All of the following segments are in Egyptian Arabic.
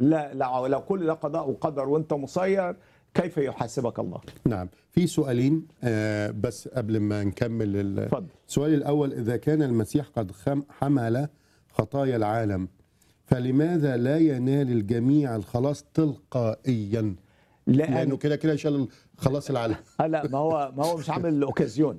لا لا لو كل ده قضاء وقدر وانت مسير كيف يحاسبك الله نعم في سؤالين آه بس قبل ما نكمل ال- اتفضل. السؤال الأول إذا كان المسيح قد خم- حمل خطايا العالم فلماذا لا ينال الجميع الخلاص تلقائيا لان لأنه كده كده شال خلاص العالم آه لا ما هو ما هو مش عامل اوكازيون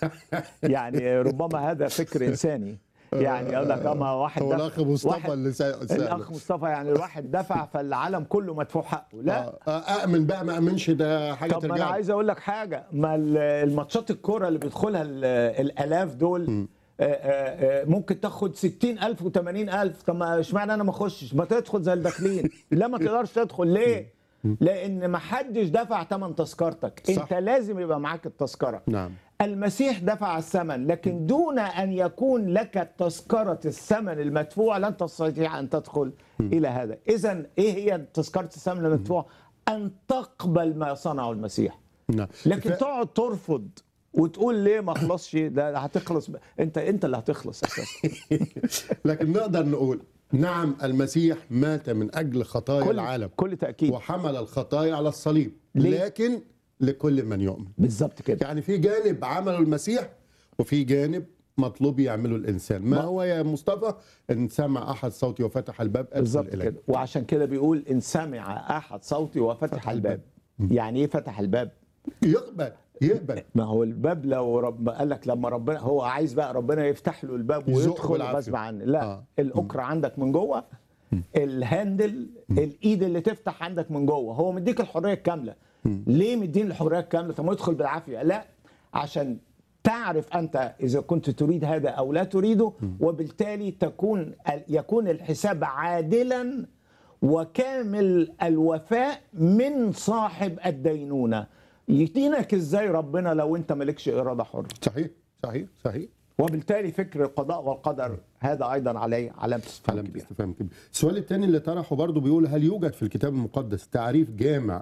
يعني ربما هذا فكر انساني يعني اقول لك اما واحد هو دفع- الأخ مصطفى واحد- اللي سا- سأل الاخ مصطفى يعني الواحد دفع فالعالم كله مدفوع حقه لا آه، آه، أأمن بقى ما أأمنش ده حاجة طب ما انا ترجع عايز اقول لك حاجه ما ال- الماتشات الكوره اللي بيدخلها ال- الالاف دول آه، آه، آه، ممكن تاخد 60000 و80000 طب ما اشمعنى انا ما اخشش ما تدخل زي الداخلين لا ما تقدرش تدخل ليه لان ما حدش دفع ثمن تذكرتك صح. انت لازم يبقى معاك التذكره نعم المسيح دفع الثمن لكن دون ان يكون لك تذكره الثمن المدفوع لن تستطيع ان تدخل الى هذا اذا ايه هي تذكره الثمن المدفوع ان تقبل ما صنعه المسيح نعم لكن ف- تقعد ترفض وتقول ليه ما خلصش ده هتخلص ب... انت انت اللي هتخلص اساسا لكن نقدر نقول نعم المسيح مات من أجل خطايا كل العالم كل تاكيد وحمل الخطايا على الصليب ليه؟ لكن لكل من يؤمن بالظبط كده يعني في جانب عمله المسيح وفي جانب مطلوب يعمله الانسان ما ما- هو يا مصطفى ان سمع احد صوتي وفتح الباب ادخل بالظبط اليه كده وعشان كده بيقول ان سمع احد صوتي وفتح الباب يعني ايه فتح الباب يقبل يقبل ما هو الباب لو رب قال لك لما ربنا هو عايز بقى ربنا يفتح له الباب يزقه ويدخل بالعافية. غصب عنه لا آه. آه. الاكره عندك من جوه الهاندل الايد اللي تفتح عندك من جوه هو مديك الحريه الكامله ليه مدين الحريه الكامله طب ما يدخل بالعافيه لا عشان تعرف انت اذا كنت تريد هذا او لا تريده وبالتالي تكون يكون الحساب عادلا وكامل الوفاء من صاحب الدينونه يدينك ازاي ربنا لو انت مالكش اراده حره صحيح صحيح صحيح وبالتالي فكر القضاء والقدر هذا ايضا عليه علامه استفهام علامة كبيره استفهام كبير السؤال الثاني اللي طرحه برضه بيقول هل يوجد في الكتاب المقدس تعريف جامع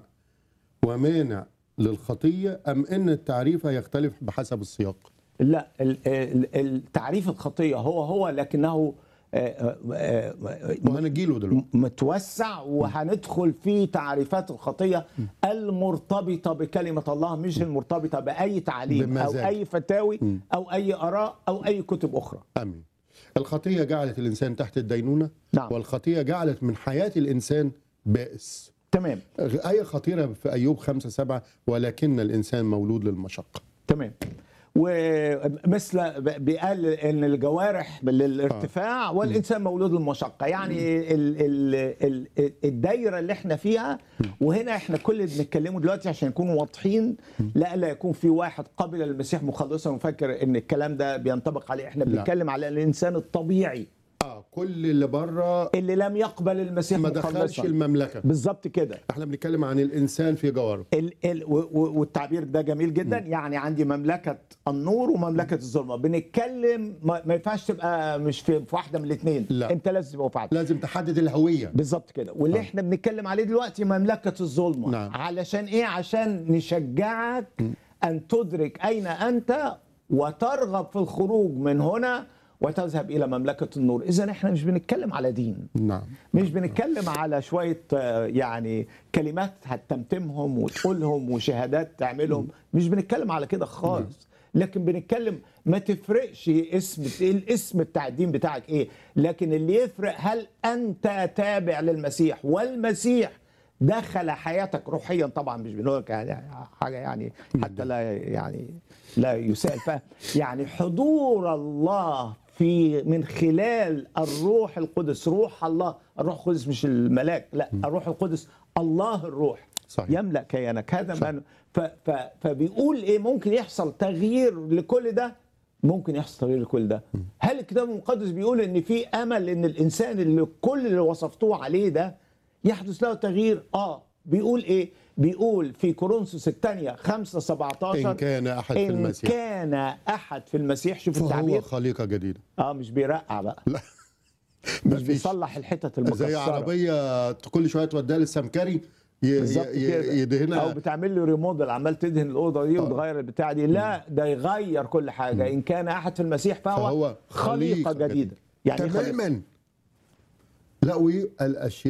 ومانع للخطيه ام ان التعريف يختلف بحسب السياق لا ال- ال- التعريف الخطيه هو هو لكنه آه، آه، آه، ما نجيله دلوقتي متوسع وهندخل في تعريفات الخطيه المرتبطه بكلمه الله مش المرتبطه باي تعليم او بمزاج. اي فتاوي او اي اراء او اي كتب اخرى امين الخطيه جعلت الانسان تحت الدينونه نعم. والخطيه جعلت من حياه الانسان بائس تمام آية خطيرة في أيوب خمسة سبعة ولكن الإنسان مولود للمشقة تمام ومثل بيقال ان الجوارح للارتفاع والانسان مولود للمشقه يعني ال ال ال الدايره اللي احنا فيها وهنا احنا كل اللي بنتكلمه دلوقتي عشان نكون واضحين لا لا يكون في واحد قبل المسيح مخلصا وفاكر ان الكلام ده بينطبق عليه احنا لا. بنتكلم على الانسان الطبيعي آه كل اللي بره اللي لم يقبل المسيح ما دخلش مخلصا المملكة بالظبط كده احنا بنتكلم عن الإنسان في جواره ال ال و- و- والتعبير ده جميل جدا يعني عندي مملكه النور ومملكه الظلمه بنتكلم ما, ما ينفعش تبقى مش في, في واحده من الاثنين لا. انت لازم تبقى في واحده لازم تحدد الهوية بالظبط كده واللي احنا بنتكلم عليه دلوقتي مملكه الظلمه نعم. علشان ايه عشان نشجعك ان تدرك اين انت وترغب في الخروج من هنا وتذهب الى مملكه النور اذا احنا مش بنتكلم على دين نعم مش بنتكلم على شوية آه، يعني كلمات هتتمتمهم وتقولهم وشهادات تعملهم مش بنتكلم على كده خالص لكن بنتكلم ما تفرقش اسم ايه الاسم بتاع الدين بتاعك ايه لكن اللي يفرق هل انت تابع للمسيح والمسيح دخل حياتك روحيا طبعا مش بنقول لك يعني حاجه يعني حتى لا يعني لا يساء الفهم يعني حضور الله في من خلال الروح القدس روح الله الروح القدس مش الملاك لا الروح القدس الله الروح صحيح. يملا كيانك هذا ما ف ف فبيقول ايه ممكن يحصل تغيير لكل ده ممكن يحصل تغيير لكل ده هل الكتاب المقدس بيقول ان في امل ان الانسان اللي كل اللي وصفتوه عليه ده يحدث له تغيير اه بيقول ايه بيقول في كورنثوس الثانية 5 17 إن كان أحد في إن المسيح كان احد في المسيح شوف فهو التعبير خليقة جديدة اه مش بيرقع بقى لا مش مفيش. بيصلح الحتت المكسره زي عربية كل شوية توديها للسمكري ي- بالظبط ي- كده او يدهنها بتعمل له ريموديل عمال تدهن الاوضه دي وتغير البتاع دي لا ده يغير كل حاجه ان كان احد في المسيح فهو, فهو خليقه خليقة جديده يعني إيه خليقة؟ تماما لا والاشياء